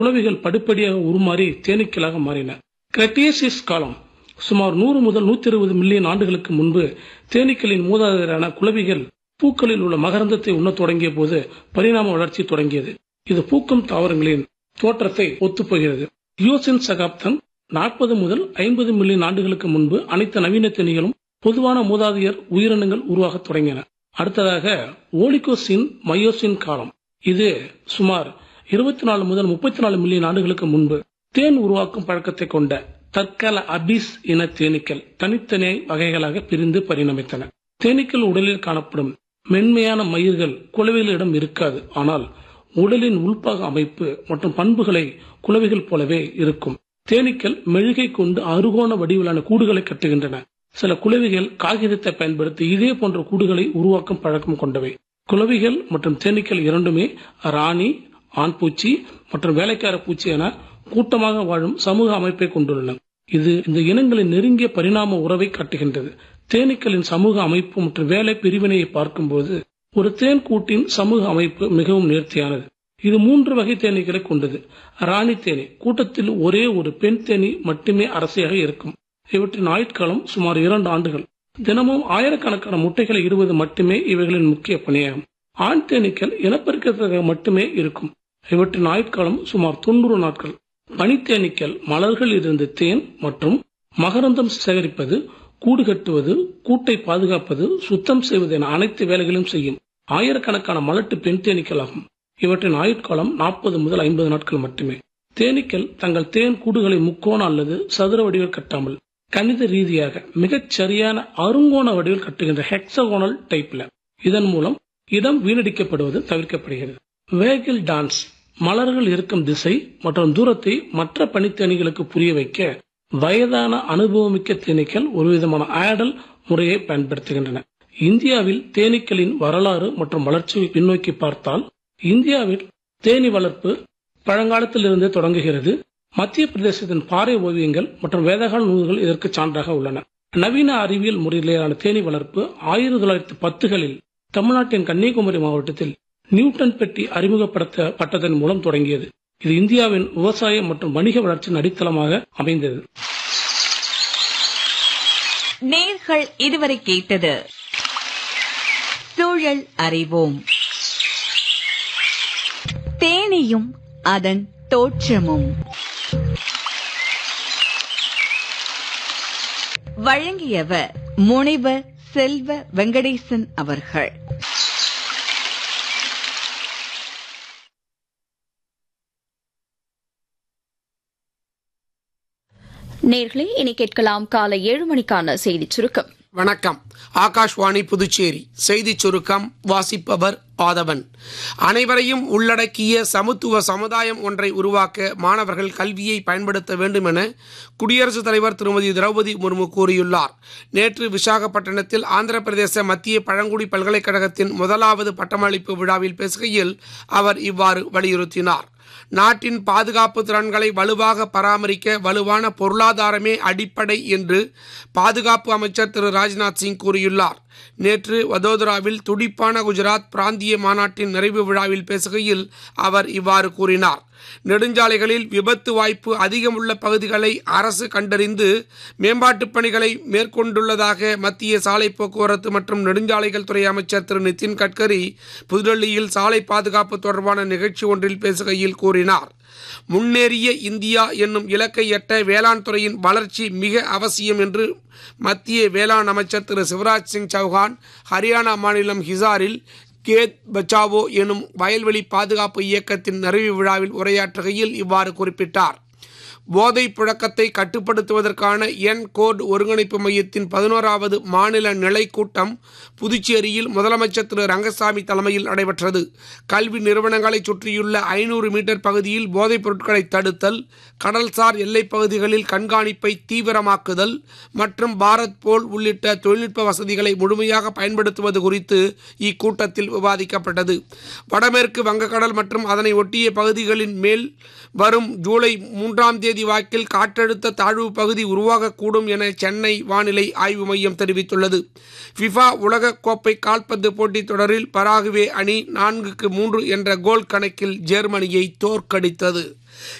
குளவிகள் படிப்படியாக உருமாறி தேனீக்களாக மாறின கிரெட்டேசியஸ் காலம் சுமார் நூறு முதல் நூத்தி இருபது மில்லியன் ஆண்டுகளுக்கு முன்பு தேனீக்களின் மூதாதையரான குளவிகள் பூக்களில் உள்ள மகரந்தத்தை உண்ணத் தொடங்கிய போது பரிணாம வளர்ச்சி தொடங்கியது இது பூக்கும் தாவரங்களின் தோற்றத்தை ஒத்துப்போகிறது யோசின் சகாப்தம் நாற்பது முதல் ஐம்பது மில்லியன் ஆண்டுகளுக்கு முன்பு அனைத்து நவீன தேனீகளும் பொதுவான மூதாதையர் உயிரினங்கள் உருவாகத் தொடங்கின அடுத்ததாக ஓலிகோசின் மயோசின் காலம் இது சுமார் இருபத்தி நாலு முதல் முப்பத்தி நாலு மில்லியன் ஆண்டுகளுக்கு முன்பு தேன் உருவாக்கும் பழக்கத்தை கொண்ட தற்கால அபிஸ் இன தேனீக்கள் தனித்தனி வகைகளாக பிரிந்து பரிணமித்தன தேனீக்கள் உடலில் காணப்படும் மென்மையான மயிர்கள் குளவிகளிடம் இருக்காது ஆனால் உடலின் உள்பாக அமைப்பு மற்றும் பண்புகளை குளவிகள் போலவே இருக்கும் தேனீக்கள் மெழுகை கொண்டு அறுகோண வடிவிலான கூடுகளை கட்டுகின்றன சில குளவிகள் காகிதத்தை பயன்படுத்தி இதே போன்ற கூடுகளை உருவாக்கும் பழக்கம் கொண்டவை குளவிகள் மற்றும் தேனீக்கள் இரண்டுமே ராணி ஆண் பூச்சி மற்றும் வேலைக்கார பூச்சி என கூட்டமாக வாழும் சமூக அமைப்பை கொண்டுள்ளன இது இந்த இனங்களின் நெருங்கிய பரிணாம உறவை காட்டுகின்றது தேனீக்களின் சமூக அமைப்பு மற்றும் வேலை பிரிவினையை பார்க்கும்போது ஒரு தேன் கூட்டின் சமூக அமைப்பு மிகவும் நேர்த்தியானது இது மூன்று வகை தேனீக்களை கொண்டது ராணி தேனி கூட்டத்தில் ஒரே ஒரு பெண் தேனி மட்டுமே அரசியாக இருக்கும் இவற்றின் ஆயுட்காலம் சுமார் இரண்டு ஆண்டுகள் தினமும் ஆயிரக்கணக்கான முட்டைகளை இடுவது மட்டுமே இவைகளின் முக்கிய பணியாகும் ஆண் தேனீக்கள் இனப்பெருக்கத்திற்காக மட்டுமே இருக்கும் இவற்றின் ஆயுட்காலம் சுமார் தொண்ணூறு நாட்கள் பனித்தேனீக்கள் மலர்கள் இருந்து தேன் மற்றும் மகரந்தம் சேகரிப்பது கூடு கட்டுவது கூட்டை பாதுகாப்பது சுத்தம் செய்வது என அனைத்து வேலைகளையும் செய்யும் ஆயிரக்கணக்கான மலட்டு பெண் தேனீக்கள் ஆகும் இவற்றின் ஆயுட்காலம் நாற்பது முதல் ஐம்பது நாட்கள் மட்டுமே தேனீக்கள் தங்கள் தேன் கூடுகளை முக்கோண அல்லது சதுர வடிவில் கட்டாமல் கணித ரீதியாக மிகச் சரியான அருங்கோண வடிவில் கட்டுகின்ற ஹெக்ஸகோனல் டைப்ல இதன் மூலம் இடம் வீணடிக்கப்படுவது தவிர்க்கப்படுகிறது வேகில் டான்ஸ் மலர்கள் இருக்கும் திசை மற்றும் தூரத்தை மற்ற பனித்தேனிகளுக்கு புரிய வைக்க வயதான அனுபவமிக்க தேனீக்கள் ஒரு விதமான ஆடல் முறையை பயன்படுத்துகின்றன இந்தியாவில் தேனீக்களின் வரலாறு மற்றும் வளர்ச்சியை பின்னோக்கி பார்த்தால் இந்தியாவில் தேனி வளர்ப்பு பழங்காலத்திலிருந்தே தொடங்குகிறது மத்திய பிரதேசத்தின் பாறை ஓவியங்கள் மற்றும் வேதகால நூல்கள் இதற்கு சான்றாக உள்ளன நவீன அறிவியல் முறையிலான தேனி வளர்ப்பு ஆயிரத்தி தொள்ளாயிரத்தி பத்துகளில் தமிழ்நாட்டின் கன்னியாகுமரி மாவட்டத்தில் நியூட்டன் பெட்டி அறிமுகப்படுத்தப்பட்டதன் மூலம் தொடங்கியது இது இந்தியாவின் விவசாய மற்றும் வணிக வளர்ச்சியின் அடித்தளமாக அமைந்தது நேர்கள் இதுவரை கேட்டது சூழல் அறிவோம் தேனியும் அதன் தோற்றமும் வழங்கியவர் முனைவர் செல்வ வெங்கடேசன் அவர்கள் நேர்களே இனி கேட்கலாம் காலை ஏழு மணிக்கான செய்திச் சுருக்கம் வணக்கம் ஆகாஷ்வாணி புதுச்சேரி செய்திச் சுருக்கம் வாசிப்பவர் ஆதவன் அனைவரையும் உள்ளடக்கிய சமத்துவ சமுதாயம் ஒன்றை உருவாக்க மாணவர்கள் கல்வியை பயன்படுத்த வேண்டும் என குடியரசுத் தலைவர் திருமதி திரௌபதி முர்மு கூறியுள்ளார் நேற்று விசாகப்பட்டினத்தில் ஆந்திர பிரதேச மத்திய பழங்குடி பல்கலைக்கழகத்தின் முதலாவது பட்டமளிப்பு விழாவில் பேசுகையில் அவர் இவ்வாறு வலியுறுத்தினார் நாட்டின் பாதுகாப்பு திறன்களை வலுவாக பராமரிக்க வலுவான பொருளாதாரமே அடிப்படை என்று பாதுகாப்பு அமைச்சர் திரு ராஜ்நாத் சிங் கூறியுள்ளார் நேற்று வதோதராவில் துடிப்பான குஜராத் பிராந்திய மாநாட்டின் நிறைவு விழாவில் பேசுகையில் அவர் இவ்வாறு கூறினார் நெடுஞ்சாலைகளில் விபத்து வாய்ப்பு அதிகம் உள்ள பகுதிகளை அரசு கண்டறிந்து மேம்பாட்டுப் பணிகளை மேற்கொண்டுள்ளதாக மத்திய சாலை போக்குவரத்து மற்றும் நெடுஞ்சாலைகள் துறை அமைச்சர் திரு நிதின் கட்கரி புதுடெல்லியில் சாலை பாதுகாப்பு தொடர்பான நிகழ்ச்சி ஒன்றில் பேசுகையில் கூறினார் முன்னேறிய இந்தியா என்னும் இலக்கை எட்ட வேளாண் துறையின் வளர்ச்சி மிக அவசியம் என்று மத்திய வேளாண் அமைச்சர் திரு சிவராஜ் சிங் சௌஹான் ஹரியானா மாநிலம் ஹிசாரில் கேத் பச்சாவோ எனும் வயல்வெளி பாதுகாப்பு இயக்கத்தின் நிறைவு விழாவில் உரையாற்றுகையில் இவ்வாறு குறிப்பிட்டார் போதை புழக்கத்தை கட்டுப்படுத்துவதற்கான என் கோட் ஒருங்கிணைப்பு மையத்தின் பதினோராவது மாநில நிலை கூட்டம் புதுச்சேரியில் முதலமைச்சர் திரு ரங்கசாமி தலைமையில் நடைபெற்றது கல்வி நிறுவனங்களைச் சுற்றியுள்ள ஐநூறு மீட்டர் பகுதியில் போதைப் பொருட்களை தடுத்தல் கடல்சார் எல்லைப் பகுதிகளில் கண்காணிப்பை தீவிரமாக்குதல் மற்றும் பாரத் போல் உள்ளிட்ட தொழில்நுட்ப வசதிகளை முழுமையாக பயன்படுத்துவது குறித்து இக்கூட்டத்தில் விவாதிக்கப்பட்டது வடமேற்கு வங்கக்கடல் மற்றும் அதனை ஒட்டிய பகுதிகளின் மேல் வரும் ஜூலை மூன்றாம் தேதி வாக்கில் காற்றழுத்த தாழ்வு பகுதி உருவாகக்கூடும் என சென்னை வானிலை ஆய்வு மையம் தெரிவித்துள்ளது ஃபிஃபா உலக கோப்பை கால்பந்து போட்டித் தொடரில் பராகுவே அணி நான்குக்கு மூன்று என்ற கோல் கணக்கில் ஜெர்மனியை தோற்கடித்தது